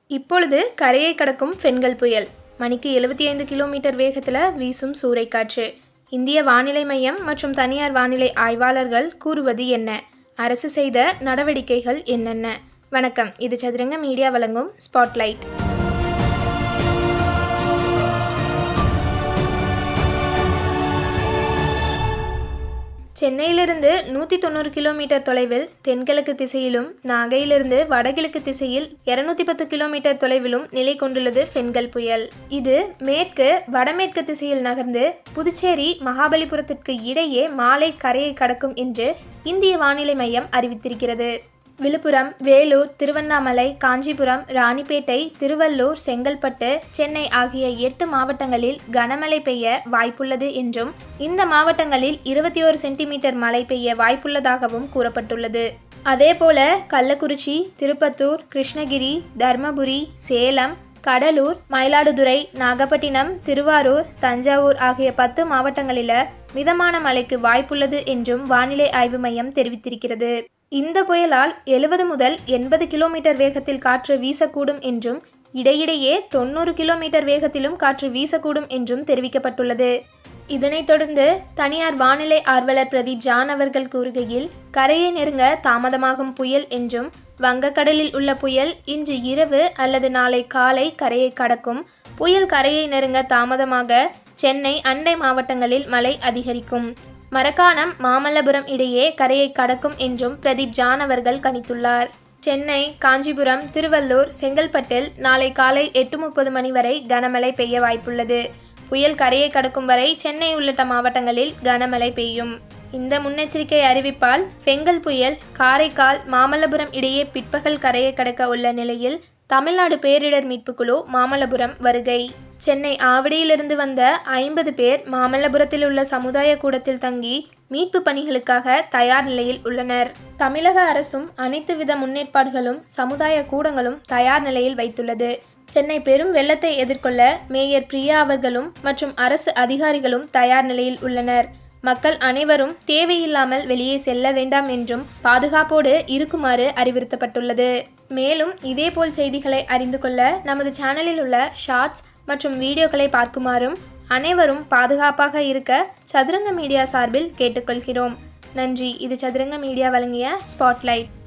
இப்பொழுது கரையை கடக்கும் பெண்கள் புயல் மணிக்கு எழுபத்தி ஐந்து கிலோமீட்டர் வேகத்தில் வீசும் சூறைக்காற்று இந்திய வானிலை மையம் மற்றும் தனியார் வானிலை ஆய்வாளர்கள் கூறுவது என்ன அரசு செய்த நடவடிக்கைகள் என்னென்ன வணக்கம் இது சதுரங்க மீடியா வழங்கும் ஸ்பாட்லைட் சென்னையிலிருந்து நூற்றி தொண்ணூறு கிலோமீட்டர் தொலைவில் தென்கிழக்கு திசையிலும் நாகையிலிருந்து வடகிழக்கு திசையில் இருநூத்தி பத்து கிலோமீட்டர் தொலைவிலும் நிலை கொண்டுள்ளது பெண்கள் புயல் இது மேற்கு வடமேற்கு திசையில் நகர்ந்து புதுச்சேரி மகாபலிபுரத்திற்கு இடையே மாலை கரையை கடக்கும் என்று இந்திய வானிலை மையம் அறிவித்திருக்கிறது விழுப்புரம் வேலூர் திருவண்ணாமலை காஞ்சிபுரம் ராணிப்பேட்டை திருவள்ளூர் செங்கல்பட்டு சென்னை ஆகிய எட்டு மாவட்டங்களில் கனமழை பெய்ய வாய்ப்புள்ளது என்றும் இந்த மாவட்டங்களில் இருபத்தி ஒரு சென்டிமீட்டர் மழை பெய்ய வாய்ப்புள்ளதாகவும் கூறப்பட்டுள்ளது அதேபோல கள்ளக்குறிச்சி திருப்பத்தூர் கிருஷ்ணகிரி தர்மபுரி சேலம் கடலூர் மயிலாடுதுறை நாகப்பட்டினம் திருவாரூர் தஞ்சாவூர் ஆகிய பத்து மாவட்டங்களில் மிதமான மழைக்கு வாய்ப்புள்ளது என்றும் வானிலை ஆய்வு மையம் தெரிவித்திருக்கிறது இந்த புயலால் எழுபது முதல் எண்பது கிலோமீட்டர் வேகத்தில் காற்று வீசக்கூடும் என்றும் இடையிடையே தொண்ணூறு கிலோமீட்டர் வேகத்திலும் காற்று வீசக்கூடும் என்றும் தெரிவிக்கப்பட்டுள்ளது இதனைத் தொடர்ந்து தனியார் வானிலை ஆர்வலர் பிரதீப் ஜான் அவர்கள் கூறுகையில் கரையை நெருங்க தாமதமாகும் புயல் என்றும் வங்கக்கடலில் உள்ள புயல் இன்று இரவு அல்லது நாளை காலை கரையை கடக்கும் புயல் கரையை நெருங்க தாமதமாக சென்னை அண்டை மாவட்டங்களில் மழை அதிகரிக்கும் மரக்காணம் மாமல்லபுரம் இடையே கரையை கடக்கும் என்றும் பிரதீப் ஜான் அவர்கள் கணித்துள்ளார் சென்னை காஞ்சிபுரம் திருவள்ளூர் செங்கல்பட்டில் நாளை காலை எட்டு முப்பது மணி வரை கனமழை பெய்ய வாய்ப்புள்ளது புயல் கரையை கடக்கும் வரை சென்னை உள்ளிட்ட மாவட்டங்களில் கனமழை பெய்யும் இந்த முன்னெச்சரிக்கை அறிவிப்பால் பெங்கல் புயல் காரைக்கால் மாமல்லபுரம் இடையே பிற்பகல் கரையை கடக்க உள்ள நிலையில் தமிழ்நாடு பேரிடர் மீட்புக் குழு மாமல்லபுரம் வருகை சென்னை ஆவடியிலிருந்து வந்த ஐம்பது பேர் மாமல்லபுரத்தில் உள்ள சமுதாய கூடத்தில் தங்கி மீட்பு பணிகளுக்காக தயார் நிலையில் உள்ளனர் தமிழக அரசும் அனைத்து வித முன்னேற்பாடுகளும் சமுதாய கூடங்களும் தயார் நிலையில் வைத்துள்ளது சென்னை பெரும் வெள்ளத்தை எதிர்கொள்ள மேயர் பிரியா அவர்களும் மற்றும் அரசு அதிகாரிகளும் தயார் நிலையில் உள்ளனர் மக்கள் அனைவரும் தேவையில்லாமல் வெளியே செல்ல வேண்டாம் என்றும் பாதுகாப்போடு இருக்குமாறு அறிவுறுத்தப்பட்டுள்ளது மேலும் இதேபோல் செய்திகளை அறிந்து கொள்ள நமது சேனலில் உள்ள ஷார்ட்ஸ் மற்றும் வீடியோக்களை பார்க்குமாறும் அனைவரும் பாதுகாப்பாக இருக்க சதுரங்க மீடியா சார்பில் கேட்டுக்கொள்கிறோம் நன்றி இது சதுரங்க மீடியா வழங்கிய ஸ்பாட்லைட்